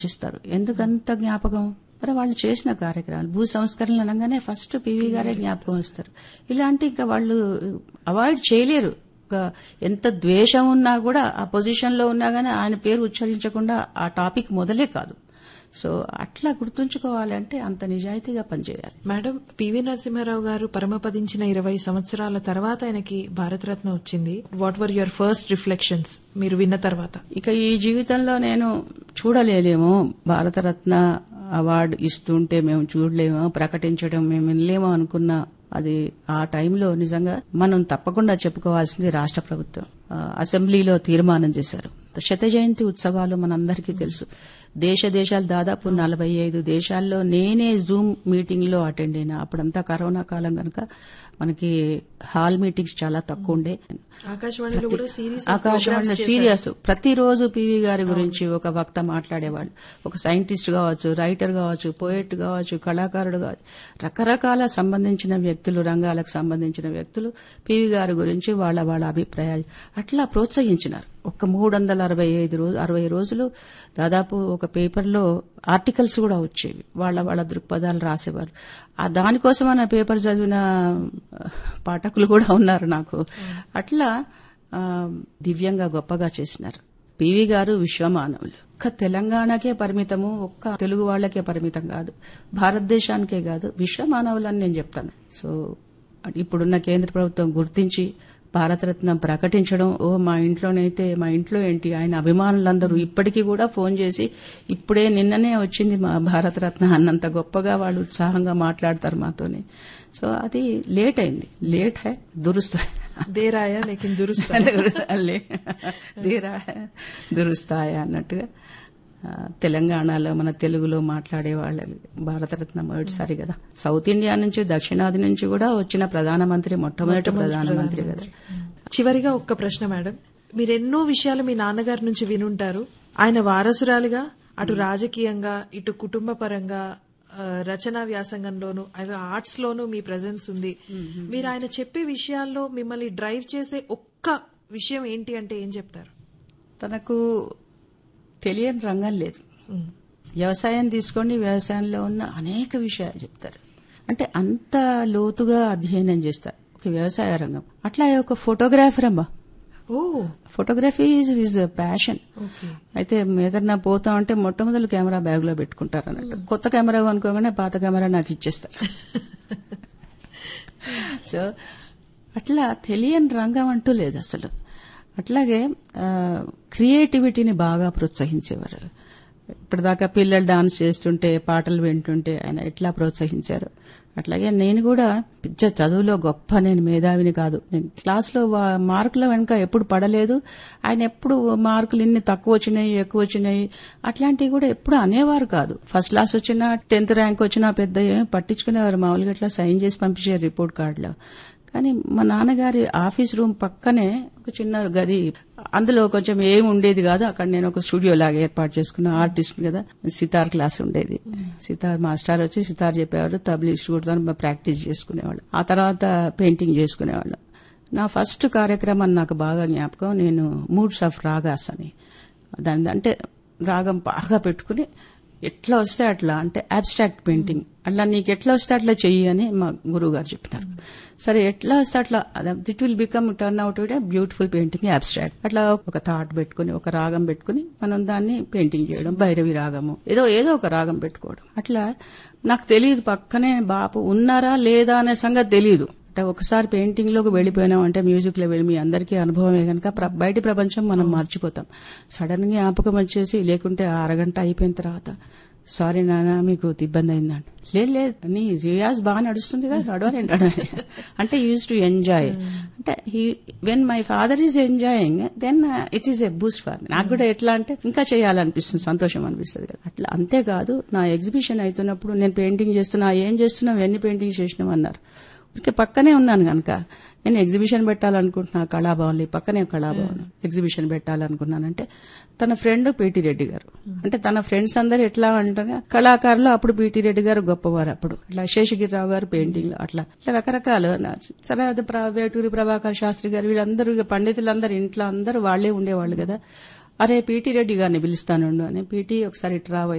చేస్తారు ఎందుకంత జ్ఞాపకం మరి వాళ్ళు చేసిన కార్యక్రమాలు భూ సంస్కరణలు అనగానే ఫస్ట్ పివి గారే జ్ఞాపకం వస్తారు ఇలాంటి ఇంకా వాళ్ళు అవాయిడ్ చేయలేరు ఒక ఎంత ద్వేషం ఉన్నా కూడా ఆ పొజిషన్ లో ఉన్నా గానీ ఆయన పేరు ఉచ్చరించకుండా ఆ టాపిక్ మొదలే కాదు సో అట్లా గుర్తుంచుకోవాలంటే అంత నిజాయితీగా పనిచేయాలి మేడం పివి నరసింహారావు గారు పరమపదించిన ఇరవై సంవత్సరాల తర్వాత ఆయనకి భారతరత్న వచ్చింది what were your first reflections మీరు విన్న తర్వాత ఇక ఈ జీవితంలో నేను చూడలేలేమో భారతరత్న అవార్డు ఇస్తుంటే మేము చూడలేమో ప్రకటించడం మేము వినలేమో అనుకున్న అది ఆ టైంలో నిజంగా మనం తప్పకుండా చెప్పుకోవాల్సింది రాష్ట్ర ప్రభుత్వం ఆ, అసెంబ్లీలో తీర్మానం చేశారు శత జయంతి ఉత్సవాలు మనందరికీ తెలుసు దేశ దేశాలు దాదాపు నలభై ఐదు దేశాల్లో నేనే జూమ్ మీటింగ్ లో అటెండ్ అయినా అప్పుడంతా కరోనా కాలం కనుక మనకి హాల్ మీటింగ్స్ చాలా తక్కువ ఉండే ఆకాశవాణిలో కూడా సిరీస్ ఆకాశవాణి సీరియస్ ప్రతిరోజు పివి గారి గురించి ఒక వక్త మాట్లాడేవాళ్ళు ఒక సైంటిస్ట్ కావచ్చు రైటర్ కావచ్చు పోయెట్ కావచ్చు కళాకారుడు కావచ్చు రకరకాల సంబంధించిన వ్యక్తులు రంగాలకు సంబంధించిన వ్యక్తులు పివి గారి గురించి వాళ్ళ వాళ్ళ అభిప్రాయాలు అట్లా ప్రోత్సహించినారు ఒక మూడు వందల అరవై ఐదు రోజు అరవై రోజులు దాదాపు ఒక పేపర్లో ఆర్టికల్స్ కూడా వచ్చేవి వాళ్ళ వాళ్ళ దృక్పథాలు రాసేవారు ఆ దానికోసం ఆ పేపర్ చదివిన ఆ, పాఠకులు కూడా ఉన్నారు నాకు అట్లా ఆ, దివ్యంగా గొప్పగా చేసినారు పివి గారు విశ్వమానవులు ఒక్క తెలంగాణకే పరిమితము ఒక్క తెలుగు వాళ్ళకే పరిమితం కాదు భారతదేశానికే కాదు విశ్వమానవులని నేను చెప్తాను సో ఇప్పుడున్న కేంద్ర ప్రభుత్వం గుర్తించి భారతరత్న ప్రకటించడం ఓ మా ఇంట్లోనైతే మా ఇంట్లో ఏంటి ఆయన అభిమానులందరూ ఇప్పటికీ కూడా ఫోన్ చేసి ఇప్పుడే నిన్ననే వచ్చింది మా భారతరత్న అన్నంత గొప్పగా వాళ్ళు ఉత్సాహంగా మాట్లాడతారు మాతోని సో అది లేట్ అయింది లేట్ హై దురుస్తు దేరాయా లేకిన్ దురుస్తా లే ధీరా హై, దురుస్తాయ అన్నట్టుగా ఆ, తెలంగాణలో మన తెలుగులో మాట్లాడే వాళ్ళు భారతరత్న మొదటిసారి కదా సౌత్ ఇండియా నుంచి దక్షిణాది నుంచి కూడా వచ్చిన ప్రధానమంత్రి మొట్టమొదటి ప్రధానమంత్రి కదా చివరిగా ఒక్క ప్రశ్న మేడం మీరెన్నో విషయాలు మీ నాన్నగారి నుంచి వినుంటారు ఆయన వారసురాలిగా అటు రాజకీయంగా ఇటు కుటుంబ పరంగా ఆ, రచనా వ్యాసంగంలోను ఆయన ఆర్ట్స్ లోను మీ ప్రెజెన్స్ ఉంది మీరు ఆయన చెప్పే విషయాల్లో మిమ్మల్ని డ్రైవ్ చేసే ఒక్క విషయం ఏంటి అంటే ఏం చెప్తారు తనకు తెలియని రంగం లేదు వ్యవసాయం తీసుకోండి వ్యవసాయంలో ఉన్న అనేక విషయాలు చెప్తారు అంటే అంత లోతుగా అధ్యయనం చేస్తారు ఒక వ్యవసాయ రంగం అట్లా ఒక ఫోటోగ్రాఫర్ అమ్మా ఓ photography is is passion okay అయితే ఏదన్నా పోతా ఉంటే మొట్టమొదటి కెమెరా బ్యాగ్ లో పెట్టుకుంటారు అన్నట్టు కొత్త కెమెరా అనుకోగానే పాత కెమెరా నాకు ఇచ్చేస్తారు సో అట్లా తెలియని రంగం అంటూ లేదు అసలు అట్లాగే క్రియేటివిటీని బాగా ప్రోత్సహించేవారు ఇప్పటిదాకా పిల్లలు డాన్స్ చేస్తుంటే పాటలు వింటుంటే ఆయన ఎట్లా ప్రోత్సహించారు అట్లాగే నేను కూడా పిచ్చ చదువులో గొప్ప నేను మేధావిని కాదు నేను క్లాస్లో వా- మార్కుల వెనుక ఎప్పుడు పడలేదు ఆయన ఎప్పుడు మార్కులు ఇన్ని తక్కువ వచ్చినాయి ఎక్కువ వచ్చినాయి అట్లాంటివి కూడా ఎప్పుడు అనేవారు కాదు ఫస్ట్ క్లాస్ వచ్చినా టెన్త్ ర్యాంక్ వచ్చినా పెద్ద ఏమీ పట్టించుకునేవారు మామూలుగా ఇట్లా సైన్ చేసి పంపించారు రిపోర్ట్ కార్డులో కానీ మా నాన్నగారి ఆఫీస్ రూమ్ పక్కనే ఒక చిన్న గది అందులో కొంచెం ఏం ఉండేది కాదు అక్కడ నేను ఒక స్టూడియో లాగా ఏర్పాటు చేసుకున్న ఆర్టిస్ట్ కదా సితార్ క్లాస్ ఉండేది సితార్ మాస్టర్ వచ్చి సితార్ చెప్పేవారు తబలి కూడా ప్రాక్టీస్ చేసుకునేవాళ్ళు ఆ తర్వాత పెయింటింగ్ చేసుకునేవాళ్ళు నా ఫస్ట్ కార్యక్రమం నాకు బాగా జ్ఞాపకం నేను మూడ్స్ ఆఫ్ రాగాస్ అని దాని అంటే రాగం బాగా పెట్టుకుని ఎట్లా వస్తే అట్లా అంటే అబ్స్ట్రాక్ట్ పెయింటింగ్ అట్లా నీకు ఎట్లా వస్తే అట్లా చెయ్యి అని మా గురువు గారు చెప్తారు సరే ఎట్లా వస్తే అట్లా that will become turn out a beautiful painting abstract అట్లా ఒక థాట్ పెట్టుకుని ఒక రాగం పెట్టుకుని మనం దాన్ని పెయింటింగ్ చేయడం భైరవి రాగము ఏదో ఏదో ఒక రాగం పెట్టుకోవడం అట్లా నాకు తెలియదు పక్కనే బాపు ఉన్నారా లేదా అనే సంగతి తెలియదు అంటే ఒకసారి పెయింటింగ్ లోకి వెళ్ళిపోయినాం అంటే మ్యూజిక్ లో వెళ్ళి మీ అందరికీ అనుభవమే కనుక ప్ర- బయటి ప్రపంచం మనం మర్చిపోతాం సడన్ గా జ్ఞాపకం వచ్చేసి లేకుంటే ఆ అరగంట అయిపోయిన తర్వాత సారీ నాన్న మీకు ఇబ్బంది అయిందండి లేదు లేదు నీ రియాజ్ బాగా నడుస్తుంది కదా నడవలేండి నడవలే అంటే యూజ్ టు ఎంజాయ్ అంటే when my father is enjoying then it is a boost for నాకు కూడా ఎట్లా అంటే ఇంకా చేయాలనిపిస్తుంది సంతోషం అనిపిస్తుంది కదా అట్లా అంతేకాదు నా ఎగ్జిబిషన్ అవుతున్నప్పుడు నేను పెయింటింగ్ చేస్తున్నా ఏం చేస్తున్నాం ఎన్ని పెయింటింగ్ చేసినాం అన్నారు ఊరికే పక్కనే ఉన్నాను కనుక నేను ఎగ్జిబిషన్ పెట్టాలనుకుంటున్నా కళాభవన్లో ఈ పక్కనే కళాభవన్ ఎగ్జిబిషన్ పెట్టాలనుకున్నానంటే తన ఫ్రెండ్ పిటి రెడ్డి గారు అంటే తన ఫ్రెండ్స్ అందరు ఎట్లా అంటారు కళాకారులు అప్పుడు పిటి రెడ్డి గారు గొప్పవారు అప్పుడు అట్లా శేషగిరిరావు గారు పెయింటింగ్ అట్లా ఇట్లా రకరకాలు నా- సరే అది ప్ర- వేటూరి ప్రభాకర్ శాస్త్రి గారు వీళ్ళందరూ ఇక పండితులందరూ ఇంట్లో అందరూ వాళ్లే ఉండేవాళ్ళు కదా అరే పీటీ రెడ్డి గారిని పిలుస్తానుండు అని పీటీ ఒకసారి ఇటు రావయ్యా